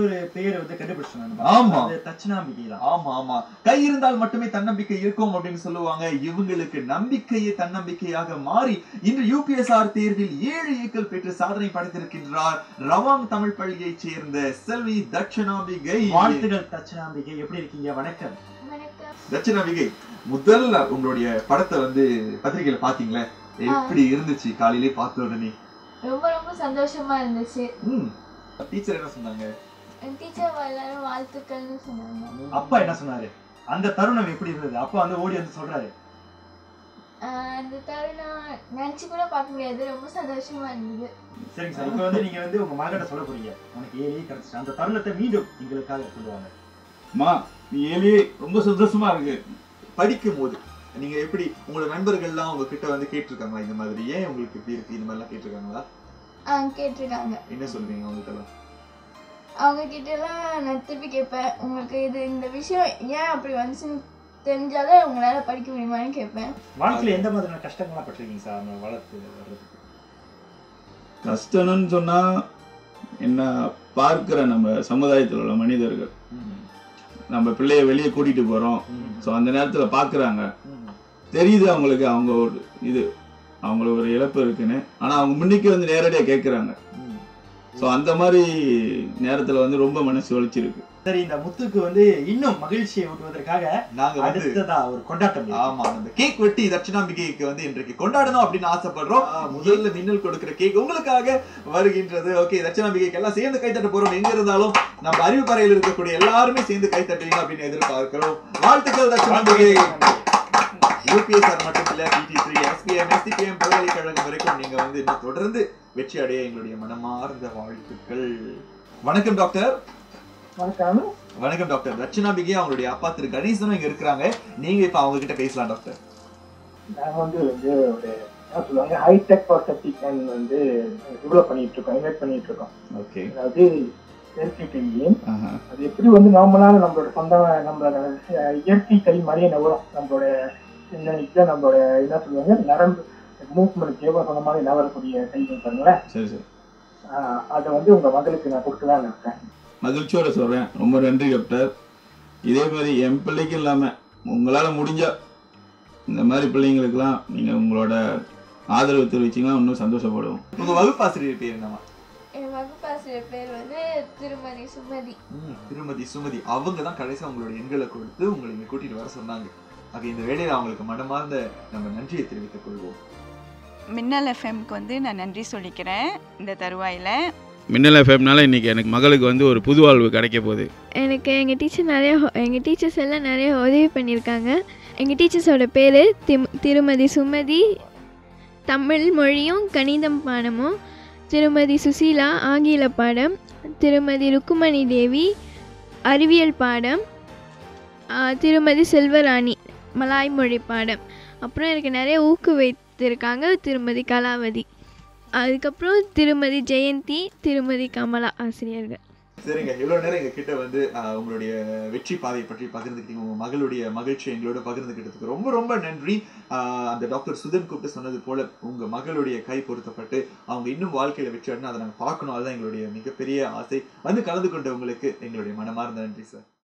இன்னொரு பெயரை வந்து கண்டுபிடிச்சாங்க ஆமா. அது தட்சிணாம்பிகை தான் ஆமா ஆமா கை இருந்தால் மட்டுமே தன்னம்பிக்கை இருக்கும் அப்படின்னு சொல்லுவாங்க இவங்களுக்கு நம்பிக்கையே தன்னம்பிக்கையாக மாறி இன்று யூபிஎஸ்ஆர் தேர்வில் ஏழு ஏக்கல் பெற்று சாதனை படைத்திருக்கின்றார் ரவாங் தமிழ் பள்ளியைச் சேர்ந்த செல்வி தட்சிணாம்பிகை வாழ்த்துகள் தட்சிணாம்பிகை எப்படி இருக்கீங்க வணக்கம் வணக்கம் தட்சிணாம்பிகை முதல்ல உங்களுடைய படத்தை வந்து பத்திரிகையில பாத்தீங்களே எப்படி இருந்துச்சு காலையிலே பார்த்த உடனே ரொம்ப ரொம்ப சந்தோஷமா இருந்துச்சு ம் டீச்சர் என்ன சொன்னாங்க என் டீச்சர் எல்லாரும் வாழ்த்துக்கள்னு சொன்னாங்க அப்பா என்ன சொன்னாரு அந்த தருணம் எப்படி இருந்தது அப்பா வந்து ஓடி வந்து சொல்றாரு ஆஹ் அந்த தருணம் நினைச்சு கூட பார்க்க முடியாது ரொம்ப சந்தோஷமா இருந்தது சரிங்க சார் இப்போ வந்து நீங்க வந்து உங்க மகன்கிட்ட சொல்ல போறீங்க உனக்கு ஏழே கிடைச்சிச்சு அந்த தருணத்தை மீண்டும் எங்களுக்காக சொல்லுவாங்க அம்மா நீ ஏழே ரொம்ப சந்தோஷமா இருக்கு படிக்கும் போது நீங்க எப்படி உங்களோட நண்பர்கள்லாம் உங்ககிட்ட வந்து கேட்டிருக்காங்களா இந்த மாதிரி ஏன் உங்களுக்கு இப்படி இருக்கு இந்த மாதிரிலாம் கேட்டிருக்காங்களா ஆஹ் கேட்டிருக்காங்க என்ன சொல்றீங்க அவங்களுக்கெல்லாம் அவங்க கிட்ட எல்லாம் நான் திருப்பி கேட்பேன் உங்களுக்கு இது இந்த விஷயம் ஏன் அப்படி வந்துச்சுன்னு தெரிஞ்சாதான் உங்களால படிக்க முடியுமான்னு கேட்பேன் வாழ்க்கையில எந்த மாதிரியான கஷ்டங்கள்லாம் பட்டிருக்கீங்க சார் அந்த வளர்த்து வர்றதுக்கு கஷ்டம்னு சொன்னா என்ன பார்க்கிற நம்ம சமுதாயத்தில் உள்ள மனிதர்கள் நம்ம பிள்ளைய வெளியே கூட்டிட்டு போறோம் ஸோ அந்த நேரத்துல பார்க்கறாங்க தெரியுது அவங்களுக்கு அவங்க ஒரு இது அவங்களுக்கு ஒரு இழப்பு இருக்குன்னு ஆனா அவங்க முன்னிக்கு வந்து நேரடியாக கேட்குறாங்க ஸோ அந்த மாதிரி நேரத்துல வந்து ரொம்ப மனசு வலிச்சிருக்கு சரி இந்த முத்துக்கு வந்து இன்னும் மகிழ்ச்சியை ஊட்டுவதற்காக நாங்க வந்து அடுத்ததா ஒரு கொண்டாட்டம் இருக்கு. ஆமா அந்த கேக் வெட்டி தட்சிணாம்பிகைக்கு வந்து இன்றைக்கு கொண்டாடணும் அப்படின்னு ஆசைப்படுறோம் முதல்ல மின்னல் கொடுக்கிற கேக் உங்களுக்காக வருகின்றது ஓகே தட்சிணாம்பிகைக்கு எல்லாம் சேர்ந்து கை தட்ட போறோம் எங்க இருந்தாலும் நம்ம அறிவுப்பறையில் இருக்கக்கூடிய எல்லாருமே சேர்ந்து கை தட்டுவீங்க அப்படின்னு எதிர்பார்க்கிறோம் வாழ்த்துக்கள் தட்சிணாம்பிகை யூபிஎஸ்ஆர் மட்டும் இல்ல பிடி த்ரீ எஸ்பிஎம் எஸ்டிபிஎம் பல்கலைக்கழகம் வரைக்கும் நீங்க வந்து இன்னும் தொடர்ந்து வெற்றி அடைய எங்களுடைய மனமார்ந்த வாழ்த்துக்கள் வணக்கம் டாக்டர் வணக்கம் வணக்கம் டாக்டர் தட்சிணாம்பிகை அவங்களுடைய அப்பா திரு கணேசனும் இங்க இருக்கிறாங்க நீங்க இப்ப அவங்க கிட்ட பேசலாம் டாக்டர் நாங்க வந்து வந்து ஒரு என்ன சொல்லுவாங்க ஹைடெக் பர்செப்டிகன் வந்து டெவலப் பண்ணிட்டு இருக்கோம் இன்வைட் பண்ணிட்டு இருக்கோம் ஓகே அதாவது செயற்கை கல்வி அது எப்படி வந்து நார்மலான நம்மளோட சொந்த நம்மளோட அஹ், இயற்கை கல்வி மாதிரியே நவரும் நம்மளோட சிந்தனைக்கு நம்மளோட என்ன சொல்லுவாங்க நரம்பு மூவ்மெண்ட் தேவை சொன்ன மாதிரி நவரக்கூடிய கல்வி பாருங்களேன் சரி சரி ஆஹ், அதை வந்து உங்க மகளுக்கு நான் கொடுக்கலான்னு இருக்கேன் மகிழ்ச்சியோட சொல்றேன் ரொம்ப நன்றி டாக்டர் இதே மாதிரி என் பிள்ளைக்கு இல்லாம உங்களால முடிஞ்சா இந்த மாதிரி பிள்ளைங்களுக்கெல்லாம் நீங்க உங்களோட ஆதரவு தெரிவிச்சீங்கன்னா இன்னும் சந்தோஷப்படுவோம் உங்க வகுப்பாசிரியர் பேர் என்னமா என் வகுப்பாசிரியர் பேர் வந்து திருமதி சுமதி ம், திருமதி சுமதி அவங்க தான் கடைசியா உங்களோட எண்களை கொடுத்து உங்களை இங்க கூட்டிட்டு வர சொன்னாங்க ஆக இந்த வேளையில அவங்களுக்கு மனமார்ந்த நம்ம நன்றியை தெரிவித்துக் கொள்வோம் மின்னல் எஃப்எம்க்கு வந்து நான் நன்றி சொல்லிக்கிறேன் இந்த தருவாயில் மின்னல் எஃப்எம்னால இன்னைக்கு எனக்கு மகளுக்கு வந்து ஒரு புது வாழ்வு கிடைக்க போகுது எனக்கு எங்கள் டீச்சர் நிறைய எங்கள் டீச்சர்ஸ் எல்லாம் நிறைய உதவி பண்ணியிருக்காங்க எங்கள் டீச்சர்ஸோட பேர் திம் திருமதி சுமதி தமிழ் மொழியும் கணிதம் பாடமும் திருமதி சுசீலா ஆங்கில பாடம் திருமதி ருக்குமணி தேவி அறிவியல் பாடம் ஆ, திருமதி செல்வராணி மலாய் மொழி பாடம் அப்புறம் எனக்கு நிறைய ஊக்குவித்திருக்காங்க திருமதி கலாவதி அதுக்கப்புறம் திருமதி ஜெயந்தி திருமதி கமலா ஆசிரியர்கள் சரிங்க இவ்வளவு நேரம் எங்க கிட்ட வந்து ஆஹ், உங்களுடைய வெற்றி பாதையை பற்றி பகிர்ந்துக்கிட்டீங்க உங்க மகளுடைய மகிழ்ச்சி எங்களோட பகிர்ந்துக்கிட்டதுக்கு ரொம்ப ரொம்ப நன்றி ஆஹ், அந்த டாக்டர் சுதன் கூப்பிட்டு சொன்னது போல உங்க மகளுடைய கை பொருத்தப்பட்டு அவங்க இன்னும் வாழ்க்கையில வெற்றி அடைனா அதை நாங்க பார்க்கணும் அதுதான் எங்களுடைய மிகப்பெரிய ஆசை வந்து கலந்து கொண்ட உங்களுக்கு எங்களுடைய மனமார்ந்த நன்றி சார்